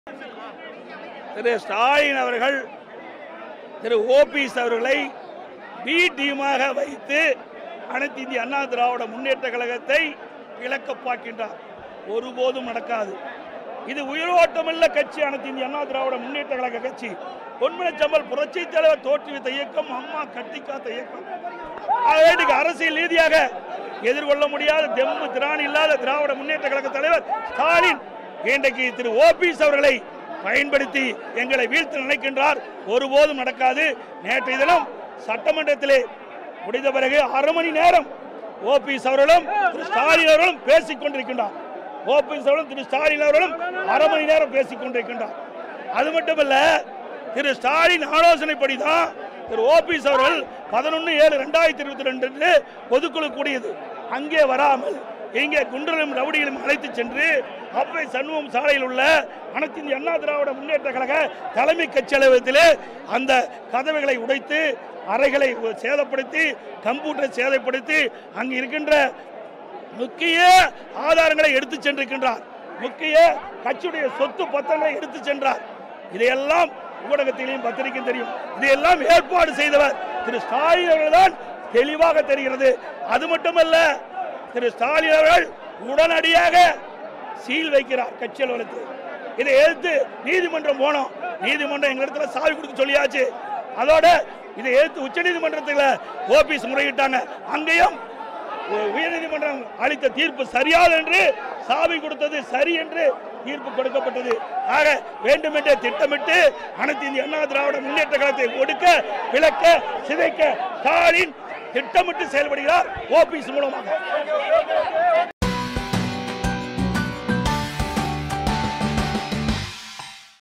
திரு ஸ்டாலின் அவர்கள் திரு ஓபிஎஸ் அவர்களை பி டீமாக வைத்து அனைத்து இந்திய அண்ணா திராவிட முன்னேற்ற கழகத்தை இழக்கப் பார்க்கின்றார் ஒருபோதும் நடக்காது இது உயிரோட்டமுள்ள கட்சி அனைத்து இந்திய அண்ணா திராவிட முன்னேற்ற கழக கட்சி பொன்மனச்சம்பல் புரட்சி தலைவர் தோற்றுவித்த இயக்கம் அம்மா கட்டிக்காத்த இயக்கம் ஆகவே இன்னைக்கு அரசியல் ரீதியாக எதிர்கொள்ள முடியாத தெம்பு திராணி இல்லாத திராவிட முன்னேற்ற கழக தலைவர் ஸ்டாலின் இன்றைக்கு திரு ஓபிஎஸ் அவர்களை பயன்படுத்தி எங்களை வீழ்த்த நினைக்கின்றார் ஒருபோதும் நடக்காது நேற்றைய தினம் சட்டமன்றத்திலே முடிந்த பிறகு அரை மணி நேரம் ஓபிஎஸ் அவர்களும் திரு ஸ்டாலின் அவர்களும் பேசிக் கொண்டிருக்கின்றார் ஓபிஎஸ் அவர்களும் திரு ஸ்டாலின் அவர்களும் அரை மணி நேரம் பேசிக் கொண்டிருக்கின்றார் அது மட்டுமல்ல திரு ஸ்டாலின் ஆலோசனைப்படி தான் திரு ஓபிஎஸ் அவர்கள் பதினொன்று ஏழு ரெண்டாயிரத்தி இருபத்தி ரெண்டு பொதுக்குழு கூடியது அங்கே வராமல் இங்கே குண்டலும் ரவுடிகளும் அழைத்து சென்று அப்பை சண்முகம் சாலையில் உள்ள அனைத்து இந்திய அண்ணா திராவிட முன்னேற்ற கழக தலைமை கட்சி அலுவலகத்திலே அந்த கதவுகளை உடைத்து அறைகளை சேதப்படுத்தி கம்ப்யூட்டரை சேதப்படுத்தி அங்கு இருக்கின்ற முக்கிய ஆதாரங்களை எடுத்து சென்றிருக்கின்றார் முக்கிய கட்சியுடைய சொத்து பத்திரங்களை எடுத்து சென்றார் இதையெல்லாம் ஊடகத்திலையும் பத்திரிகையும் தெரியும் இதையெல்லாம் ஏற்பாடு செய்தவர் திரு ஸ்டாலின் அவர்கள்தான் தெளிவாக தெரிகிறது அது மட்டுமல்ல திரு ஸ்டாலின் அவர்கள் உடனடியாக சீல் வைக்கிறார் கட்சி அலுவலகத்தில் இதை எதிர்த்து நீதிமன்றம் போனோம் நீதிமன்றம் எங்க இடத்துல சாவி கொடுக்க சொல்லியாச்சு அதோட இதை எதிர்த்து உச்ச நீதிமன்றத்தில் ஓபிஎஸ் முறையிட்டாங்க அங்கேயும் உயர்நீதிமன்றம் அளித்த தீர்ப்பு சரியாது என்று சாவி கொடுத்தது சரி என்று தீர்ப்பு கொடுக்கப்பட்டது ஆக வேண்டுமென்றே திட்டமிட்டு அனைத்து இந்திய அண்ணா திராவிட முன்னேற்ற கழகத்தை ஒடுக்க விளக்க சிதைக்க ஸ்டாலின் திட்டமிட்டு செயல்படுகிறார் ஓபிஎஸ் மூலமாக